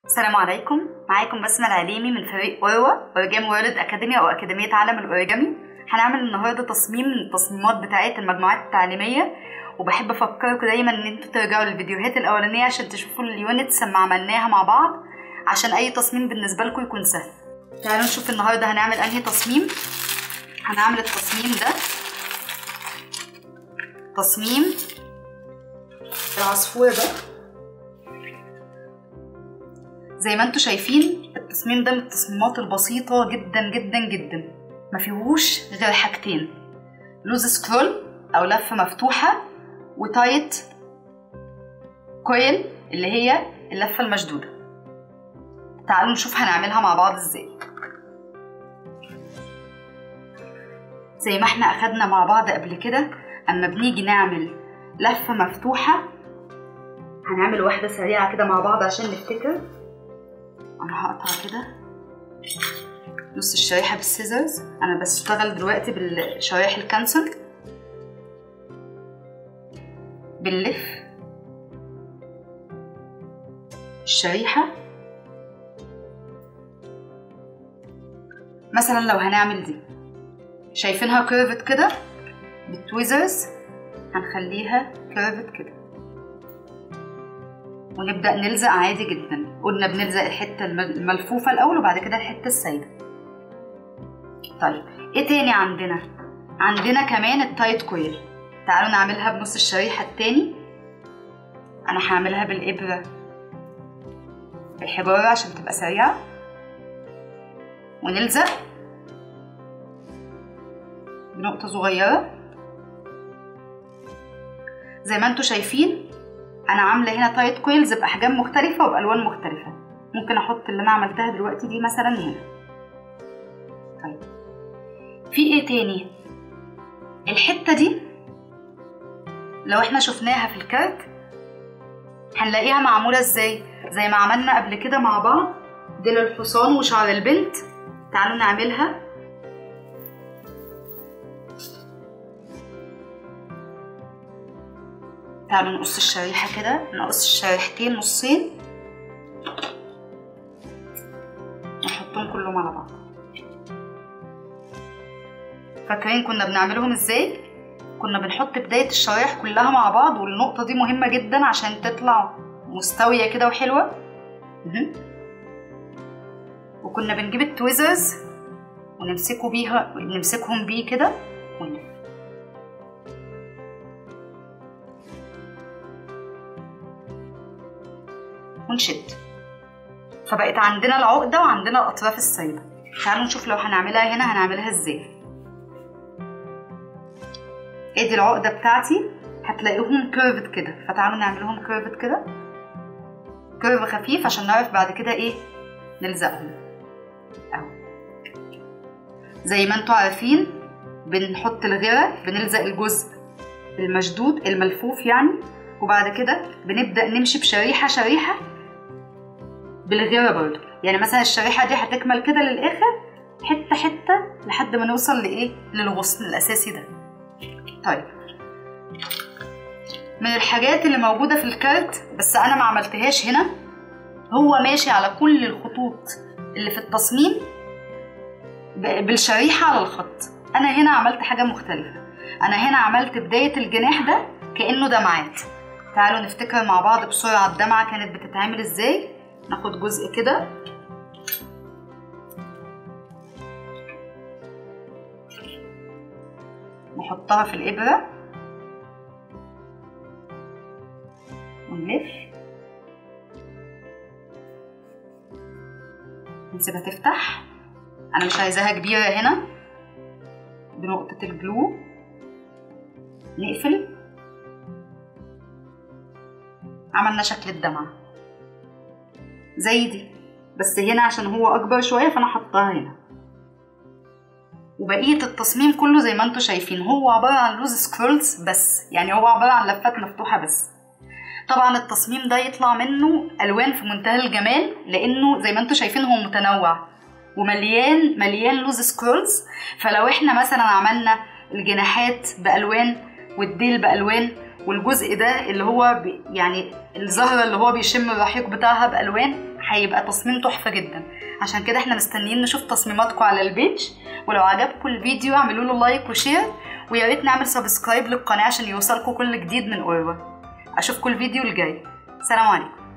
السلام عليكم معاكم بسمة العليمي من فريق أوروى أوريجامي وورلد أكاديميا أو أكاديمية عالم الأوريجامي هنعمل النهاردة تصميم من التصميمات بتاعت المجموعات التعليمية وبحب أفكركم دايما إن انتوا ترجعوا للفيديوهات الأولانية عشان تشوفوا اليونتس لما عملناها مع بعض عشان أي تصميم بالنسبة لكم يكون سهل تعالوا نشوف النهاردة هنعمل أنهي تصميم هنعمل التصميم ده تصميم العصفور ده زي ما انتوا شايفين التصميم ده من التصميمات البسيطة جدا جدا جدا ما فيهوش غير حاجتين لوز سكرول او لفة مفتوحة وتايت كويل اللي هي اللفة المشدودة تعالوا نشوف هنعملها مع بعض ازاي زي ما احنا اخدنا مع بعض قبل كده اما بنيجي نعمل لفة مفتوحة هنعمل واحدة سريعة كده مع بعض عشان نفتكر انا هقطع كده نص الشريحة بالسيزرز انا بشتغل دلوقتي بالشرايح الكانسل بنلف الشريحة مثلا لو هنعمل دي شايفينها كيرفت كده بالتويزرز هنخليها كيرفت كده ونبدأ نلزق عادي جدا قلنا بنلزق الحتة الملفوفة الأول وبعد كده الحتة السايبة طيب ايه تاني عندنا عندنا كمان التايت كويل تعالوا نعملها بنص الشريحة التاني أنا هعملها بالإبرة بالحبارة عشان تبقى سريعة ونلزق بنقطة صغيرة زي ما انتوا شايفين انا عامله هنا تايت كويلز باحجام مختلفه وبالوان مختلفه ممكن احط اللي انا عملتها دلوقتي دي مثلا هنا طيب في ايه تاني الحته دي لو احنا شفناها في الكارت هنلاقيها معموله ازاي زي ما عملنا قبل كده مع بعض ديل الحصان وشعر البنت تعالوا نعملها تعالوا نقص الشريحة كده نقص الشريحتين نصين نحطهم كلهم على بعض فاكرين كنا بنعملهم ازاي كنا بنحط بداية الشرايح كلها مع بعض والنقطة دي مهمة جدا عشان تطلع مستوية كده وحلوة وكنا بنجيب التويزرز ونمسكوا بيها نمسكهم بيه كده ونلف ونشد فبقت عندنا العقدة وعندنا الأطراف السايبة تعالوا نشوف لو هنعملها هنا هنعملها ازاي ادي العقدة بتاعتي هتلاقيهم كيرفت كده فتعالوا نعملهم كيرفت كده كيرف خفيف عشان نعرف بعد كده ايه نلزقهم اهو زي ما انتوا عارفين بنحط الغيرة بنلزق الجزء المشدود الملفوف يعني وبعد كده بنبدأ نمشي بشريحة شريحة بالغيرة برضو يعني مثلا الشريحة دي هتكمل كده للآخر حتة حتة لحد ما نوصل لإيه للغصن الأساسي ده طيب من الحاجات اللي موجودة في الكارت بس أنا ما عملتهاش هنا هو ماشي على كل الخطوط اللي في التصميم بالشريحة على الخط أنا هنا عملت حاجة مختلفة أنا هنا عملت بداية الجناح ده كأنه دمعات تعالوا نفتكر مع بعض بسرعة الدمعة كانت بتتعمل ازاي ناخد جزء كده نحطها في الإبرة ونلف نسيبها تفتح أنا مش عايزاها كبيرة هنا بنقطة الجلو نقفل عملنا شكل الدمعة زي دي بس هنا عشان هو أكبر شوية فأنا حطاها هنا وبقية التصميم كله زي ما انتوا شايفين هو عبارة عن لوز سكرولز بس يعني هو عبارة عن لفات مفتوحة بس طبعا التصميم ده يطلع منه ألوان في منتهى الجمال لأنه زي ما انتوا شايفين هو متنوع ومليان مليان لوز سكرولز فلو احنا مثلا عملنا الجناحات بألوان والديل بألوان والجزء ده اللي هو بي يعني الزهره اللي هو بيشم الرحيق بتاعها بالوان هيبقى تصميم تحفه جدا عشان كده احنا مستنيين نشوف تصميماتكم على البيج ولو عجبكم الفيديو اعملوا له لايك وشير ويا ريت نعمل سبسكرايب للقناه عشان يوصلكم كل جديد من اوروا اشوفكم الفيديو الجاي سلام عليكم